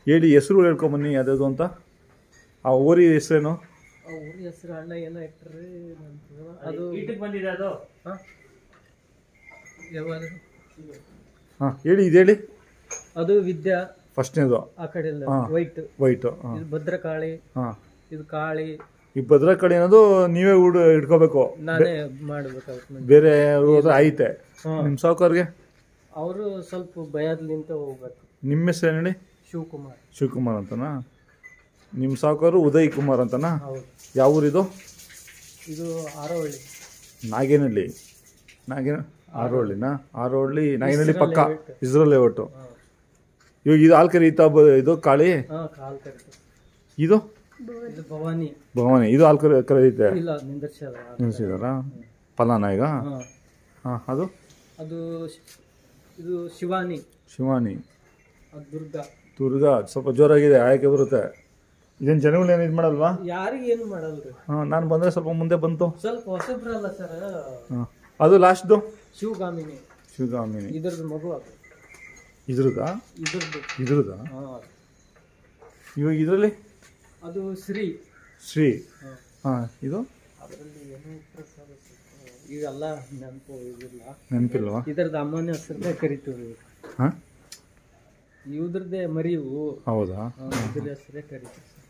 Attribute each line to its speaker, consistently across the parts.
Speaker 1: ಹೇಳಿ ಹೆಸರು ಹೇಳ್ಕೊಂಬನ್ನಿ ಯಾವ್ದು ಅಂತ ಆ ಊರಿ ಹೆಸರೇನು
Speaker 2: ಆ ಊರಿ ಹೆಸರು ಅಣ್ಣ ಏನೋ ಇಟ್ರಿ ಅದು
Speaker 3: ಇಟ್ಟಕ್ಕೆ ಬಂದಿದೆ ಅದು
Speaker 2: ಹಾ? ಯಾವಾಗ
Speaker 1: ಹಾಂ ಹೇಳಿ ಇದು ಹೇಳಿ
Speaker 2: ಅದು ವಿದ್ಯಾ
Speaker 1: ಫಸ್ಟ್ನೇದು
Speaker 2: ಆ ಕಡೆ
Speaker 1: ಹಾ.
Speaker 2: ವೈಟ್
Speaker 1: ವೈಟು ಹಾಂ
Speaker 2: ಇದು ಭದ್ರಕಾಳಿ
Speaker 1: ಹಾಂ
Speaker 2: ಇದು ಕಾಳಿ
Speaker 1: ಈ ಭದ್ರಾ ಕಡೆ ಅನ್ನೋದು ನೀವೇ ಹುಡ್ ಇಟ್ಕೋಬೇಕು
Speaker 2: ನಾನೇ ಮಾಡ್ಬೇಕಾಗುತ್ತೆ
Speaker 1: ಬೇರೆ ಹೋದ್ರೆ ಐತೆ
Speaker 2: ಹಾ.
Speaker 1: ನಿಮ್ಮ ಸಾವುಕಾರ್ಗೆ
Speaker 2: ಅವರು ಸ್ವಲ್ಪ ಭಯದ್ಲಿಂತ ಹೋಗ್ಬೇಕು
Speaker 1: ನಿಮ್ಮ ಹೆಸರು ಹೇಳಿ
Speaker 2: ಶಿವಕುಮಾರ್
Speaker 1: ಶಿವಕುಮಾರ್ ಅಂತನಾ ನಿಮ್ಮ ಸಾವುಕಾರು ಉದಯ್ ಕುಮಾರ್ ಅಂತನಾ
Speaker 2: ಹೌದು
Speaker 1: ಯಾವ ಊರಿದು
Speaker 2: ಇದು ಆರೋಹಳ್ಳಿ
Speaker 1: ನಾಗೇನಹಳ್ಳಿ ನಾಗೇನ ಆರೋಹಳ್ಳಿನಾ ಆರೋಹಳ್ಳಿ ನಾಗೇನಹಳ್ಳಿ ಪಕ್ಕ
Speaker 2: ಲೇಔಟ್.
Speaker 1: ಇಸ್ರೇಲ್ ಲೇಔಟು
Speaker 2: ಹಾ.
Speaker 1: ಇವಾಗ ಇದು ಆಲ್ಕರಿ ಈತ ಬ- ಇದು ಕಾಳಿ
Speaker 2: ಹಾ ಕಾಲ್ ಕರಿತು
Speaker 1: ಇದು
Speaker 2: ಇದು ಭವಾನಿ
Speaker 1: ಭವಾನಿ ಇದು ಆಲ್ಕರಿ ಕರೀತೆ
Speaker 2: ಇಲ್ಲ ನಿಂದರ್ಸ್ಯಾರ
Speaker 1: ನಿಲ್ಸಿದಾರಾ ಫಲಾನ ಈಗ
Speaker 2: ಹಾ
Speaker 1: ಹಾಂ ಅದು
Speaker 2: ಅದು ಶಿ- ಇದು ಶಿವಾನಿ
Speaker 1: ಶಿವಾನಿ
Speaker 2: ಅದು ದುರ್ಗಾ
Speaker 1: ದುರ್ಗಾ ಸ್ವಲ್ಪ ಜೋರಾಗಿದೆ ಆಯ್ಕೆ ಬರುತ್ತೆ ಇದೇನು ಜನಗಳು ಏನು ಇದು ಮಾಡಲ್ವಾ
Speaker 2: ಯಾರಿಗೆ ಏನು ಮಾಡಲ್ರಿ
Speaker 1: ಹಾಂ ನಾನು ಬಂದರೆ ಸ್ವಲ್ಪ ಮುಂದೆ ಬಂತು
Speaker 2: ಸ್ವಲ್ಪ ಹೊಸಬ್ರಲ್ಲ ಸರ್
Speaker 1: ಹಾಂ ಅದು ಲಾಸ್ಟ್ದು
Speaker 2: ಶಿವಗಾಮಿನಿ
Speaker 1: ಶಿವಗಾಮಿನಿ
Speaker 2: ಇದ್ರದ್ದು ಮಗು ಅದು
Speaker 1: ಇದ್ರದಾ
Speaker 2: ಇದ್ರದ್ದು
Speaker 1: ಇದ್ರದಾ
Speaker 2: ಹಾ
Speaker 1: ಇವಾಗ ಇದರಲ್ಲಿ
Speaker 2: ಅದು ಶ್ರೀ
Speaker 1: ಶ್ರೀ
Speaker 2: ಹಾ.
Speaker 1: ಹಾಂ ಇದು
Speaker 2: ಅದರಲ್ಲಿ ಏನು ಇತ್ತು ಸರ್ ಇವೆಲ್ಲ ನೆನಪು ಇದಿಲ್ಲ
Speaker 1: ನೆನಪಿಲ್ವಾ
Speaker 2: ಇದ್ರದ್ದು ಅಮ್ಮನ ಹೆಸರನ್ನೇ ಕರಿತೀವಿ
Speaker 1: ಹಾಂ
Speaker 2: ಇವ್ರದ್ದೇ ಮರಿವು
Speaker 1: ಹೌದಾ
Speaker 2: ಇದ್ರ ಹೆಸರೇ ಕರಿತೀವಿ ಸರ್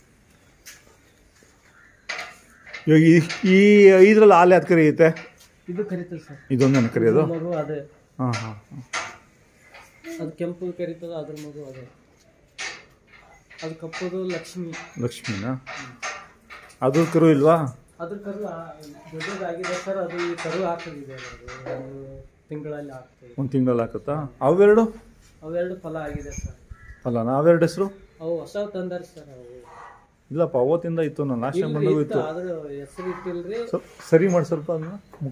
Speaker 1: ಇವಾಗ ಈ ಈ ಐದ್ರಲ್ಲಿ ಹಾಲು ಯಾವ್ದು ಕರೆಯುತ್ತೆ
Speaker 2: ಇದು ಕರಿತೀವಿ ಸರ್
Speaker 1: ಇದೊಂದೇನು ಕರೆಯೋದು
Speaker 2: ಮಗು ಅದೇ
Speaker 1: ಹಾಂ ಹಾಂ ಹಾಂ
Speaker 2: ಅದು ಕೆಂಪು ಕರಿತದ ಅದ್ರ ಮಗು ಅದೇ ಅದು ಕಪ್ಪದು ಲಕ್ಷ್ಮಿ
Speaker 1: ಲಕ್ಷ್ಮಿನಾ ಅದು ಕರು ಇಲ್ವಾ
Speaker 2: ಅದ್ರ ಕರು ಆ- ದೊಡ್ಡದಾಗಿದೆ ಸರ್ ಅದು ಈ ಕರು ಹಾಕಿದೆ ಒಂದು ತಿಂಗಳಲ್ಲಿ ಆಗ್ತದೆ
Speaker 1: ಒಂದು ತಿಂಗಳಲ್ಲಿ ಹಾಕುತ್ತಾ ಅವೆರಡು
Speaker 2: ಅವೆರಡು ಫಲ ಆಗಿದೆ ಸರ್
Speaker 1: ಅಲ್ಲ ನಾವೆರಡು ಹೆಸರು
Speaker 2: ಅವು ಹೊಸ ತಂದಾರ ಸರ್ ಅವು
Speaker 1: ಇಲ್ಲಪ್ಪ ಅವತ್ತಿಂದ ಇತ್ತು ನಾನು ಲಾಸ್ಟ್ ಟೈಮ್
Speaker 2: ಇಲ್ರಿ,
Speaker 1: ಬಂದಾಗ
Speaker 2: ಇತ್ತು
Speaker 1: ಇತ್ತು
Speaker 2: ಆದ್ರೆ ಹೆಸರು ಇಟ್ಟಿಲ್ರಿ
Speaker 1: ಸ್ವಲ್ಪ ಸರಿ ಮಾಡಿ ಸ್ವಲ್ಪ ಅದನ್ನ ಮುಖ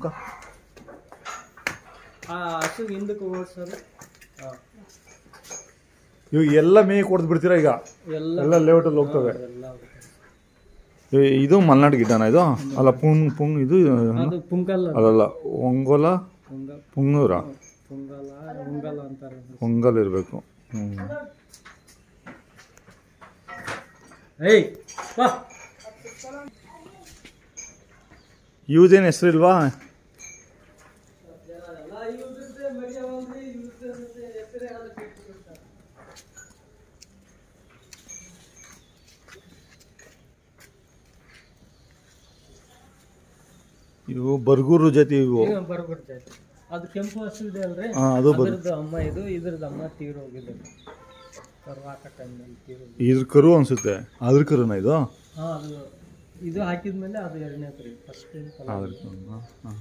Speaker 2: ಆ ಹಸು ಹಿಂದಕ್ಕೆ ಓಡಿಸೋದು
Speaker 1: ಇವಾಗ ಎಲ್ಲ ಮೇಯ್ ಕೊಡ್ದು ಬಿಡ್ತೀರಾ ಈಗ
Speaker 2: ಎಲ್ಲ
Speaker 1: ಎಲ್ಲ ಲೇಔಟಲ್ಲಿ ಹೋಗ್ತವೆ
Speaker 2: ಎಲ್ಲ ಆಗುತ್ತೆ.
Speaker 1: ಇ- ಇದು ಮಲ್ನಾಡ್ ಗಿಡನ ಇದು ಅಲ್ಲ ಪುಂಗ್ ಪುಂಗ್ ಇದು
Speaker 2: ಅದು ಪುಂಗಲ್
Speaker 1: ಅಲ್ಲಲ್ಲ ಒಂಗೋಲ
Speaker 2: ಪುಂಗ
Speaker 1: ಪುಂಗೂರ
Speaker 2: ಪುಂಗಲ ಉಂಗಲ ಅಂತಾರೆ
Speaker 1: ಒಂಗಲ್ ಇರಬೇಕು ಹ್ಞೂ
Speaker 2: ಏಯ್ ಬಾ
Speaker 1: ಇವ್ದೇನು ಹೆಸರಿಲ್ವಾ ಇವು ಬರ್ಗೂರು ಜೊತೆ ಇವು
Speaker 2: ಬರ್ಬಿಡ್ತೈತೆ ಅದು ಕೆಂಪು ಹಸು ಇದೆ ಅಲ್ರಿ
Speaker 1: ಹಾಂ ಅದು ಬರ್
Speaker 2: ಅದ್ರದ್ದು ಅಮ್ಮ ಇದು ಇದ್ರದ್ದು ಅಮ್ಮ ತೀರ್ ಹೋಗಿದೆ ಕರ್ವಾಕ ಟೈಮ್ನಲ್ಲಿ ತೀರ್ ಹೋಗಿದೆ
Speaker 1: ಇದ್ರ ಕರು ಅನ್ಸುತ್ತೆ ಅದ್ರ ಕರುನ ಇದು
Speaker 2: ಹಾಂ ಅದು ಇದು ಹಾಕಿದ್ಮೇಲೆ ಅದು ಎರಡನೇ ಕರಿ ಫಸ್ಟ್ ಫಲ
Speaker 1: ಅದ್ರ ಕರುನಾ? ಹಾಂ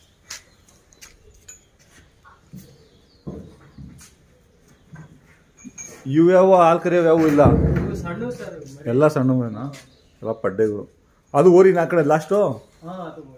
Speaker 1: ಇವ್ಯಾವ ಹಾಲು ಕರಿಯವು ಯಾವು ಇಲ್ಲ
Speaker 2: ಇವು ಸಣ್ಣ ಸರ್
Speaker 1: ಎಲ್ಲ ಸಣ್ಣವೇನಾ ಎಲ್ಲ ಪಡ್ಡೆಗಳು ಅದು ಓರಿನ ಆ ಕಡೆ ಲಾಸ್ಟು
Speaker 2: ಹಾಂ ಅದು ನೋಡಿ.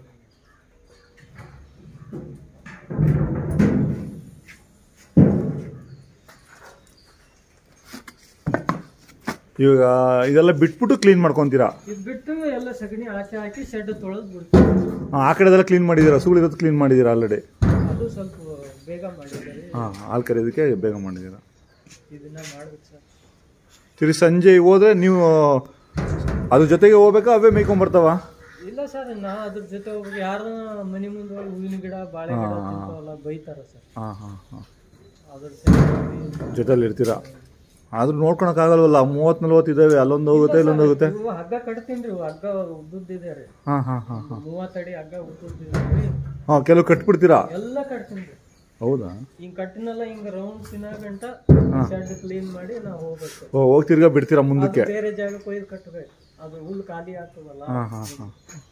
Speaker 1: ಇವಾಗ ಇದೆಲ್ಲ ಬಿಟ್ಬಿಟ್ಟು ಕ್ಲೀನ್ ಮಾಡ್ಕೊತೀರಾ
Speaker 2: ಇದು ಬಿಟ್ಟು ಎಲ್ಲ ಸಗಣಿ ಆಚೆ ಹಾಕಿ ಶೆಡ್ ತೊಳೆದು ಬಿಡ್ತೀವಿ
Speaker 1: ಹಾಂ ಆ ಕಡೆದೆಲ್ಲ ಕ್ಲೀನ್ ಮಾಡಿದ್ದೀರಾ ಸುಗಳಿರೋದು ಕ್ಲೀನ್ ಮಾಡಿದ್ದೀರಾ ಆಲ್ರೆಡಿ
Speaker 2: ಅದು ಸ್ವಲ್ಪ ಬೇಗ ಮಾಡಿದ್ದಾರೆ
Speaker 1: ಹಾಂ ಹಾಲು ಕರೆಯೋದಕ್ಕೆ ಬೇಗ ಮಾಡಿದ್ದೀರಾ
Speaker 2: ಇದನ್ನ ಮಾಡ್ಬೇಕು ಸರ್
Speaker 1: ತಿರುಗಿ ಸಂಜೆ ಹೋದ್ರೆ ನೀವು ಅದ್ರ ಜೊತೆಗೆ ಹೋಗ್ಬೇಕಾ ಅವೇ ಮೇಯ್ಕೊಂಬರ್ತಾವ
Speaker 2: ಇಲ್ಲ ಸರ್ ನಾ ಅದ್ರ ಜೊತೆ ಹೋಗಿ ಯಾರು ಮನೆ ಮುಂದೆ ಹೋಗಿ ಹೂವಿನ ಗಿಡ ಬಾಳೆ ಗಿಡ ತಿಂತಾವಲ್ಲ ಬೈತಾರ ಸರ್
Speaker 1: ಹಾಂ ಹಾಂ ಹಾಂ
Speaker 2: ಅದ್ರ ಸಲುವಾಗಿ
Speaker 1: ಜೊತೆಲಿ ಇರ್ತೀರಾ ಆದ್ರೂ ನೋಡ್ಕೊಳಕ್ಕಾಗಲ್ವಲ್ಲ ಮೂವತ್ತು ನಲ್ವತ್ತು ಇದ್ದಾವೆ ಅಲ್ಲೊಂದು ಹೋಗುತ್ತೆ ಇಲ್ಲೊಂದು ಹೋಗುತ್ತೆ
Speaker 2: ಇವು ಹಗ್ಗ ಕಟ್ತೀನಿ ರೀ ಹಗ್ಗ ಉದ್ದುದ್ದಿದೆ ರೀ
Speaker 1: ಹಾಂ ಹಾಂ ಹಾಂ ಹಾಂ
Speaker 2: ಮೂವತ್ತಡಿ ಹಗ್ಗ ಉದ್ದುದ್ದಿದೆ ರೀ
Speaker 1: ಹಾಂ ಕೆಲವು ಕಟ್ಬಿಡ್ತೀರಾ
Speaker 2: ಎಲ್ಲ ಕಟ್ತೀನಿ ರೀ
Speaker 1: ಹೌದಾ
Speaker 2: ಹಿಂಗ್ ಕಟ್ಟಿನೆಲ್ಲ ಹಿಂಗ್ ರೌಂಡ್ ತಿನ್ನ ಗಂಟ ಶೆಡ್ ಕ್ಲೀನ್ ಮಾಡಿ ನಾವು ಹೋಗ್ಬೇಕು
Speaker 1: ಓ ಹೋಗಿ ತಿರ್ಗಾ ಬಿಡ್ತೀರಾ ಮುಂದಕ್ಕೆ
Speaker 2: ಅದು ಬೇರೆ ಜಾಗಕ್ಕೆ ಒಯ್ದು ಕಟ್ಟಬೇಕು ಅದು ಹುಲ್ಲು ಖಾಲಿ ಆಗ್ತದಲ್ಲ
Speaker 1: ಹಾಂ ಹಾಂ ಹಾಂ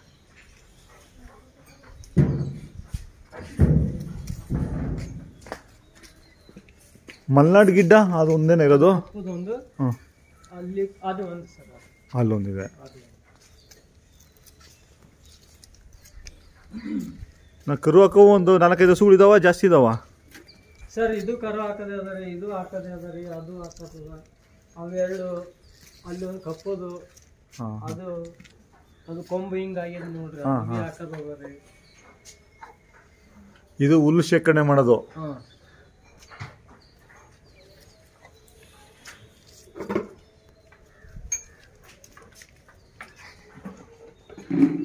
Speaker 1: ಮಲ್ನಾಡ್ ಗಿಡ್ಡ ಅದು ಒಂದೇನೆ ಇರೋದು
Speaker 2: ಅದೊಂದು
Speaker 1: ಹಾಂ
Speaker 2: ಅಲ್ಲಿ ಅದು ಒಂದು ಸರ್
Speaker 1: ಅಲ್ಲೊಂದಿದೆ
Speaker 2: ಅದು
Speaker 1: ನಾ ಕರು ಹಾಕೋ ಒಂದು ನಾಲ್ಕೈದು ಹಸುಗಳು ಇದಾವ ಜಾಸ್ತಿ ಇದಾವ
Speaker 2: ಸರ್ ಇದು ಕರು ಹಾಕದೆ ಅದ ರೀ ಇದು ಹಾಕದೆ ಅದ ರೀ ಅದು ಹಾಕದ ಅವೆರಡು ಅಲ್ಲಿ ಒಂದು ಕಪ್ಪದು
Speaker 1: ಹಾಂ
Speaker 2: ಅದು ಅದು ಕೊಂಬು ಹಿಂಗ್ ಆಗಿದೆ ನೋಡ್ರಿ
Speaker 1: ಹಾ,
Speaker 2: ಅದು
Speaker 1: ಹಾ.
Speaker 2: ಹಾಕದ ಹೋಗ್ರಿ
Speaker 1: ಇದು ಹುಲ್ಲು ಶೇಖರಣೆ ಮಾಡೋದು
Speaker 2: ಹಾ ಸರ್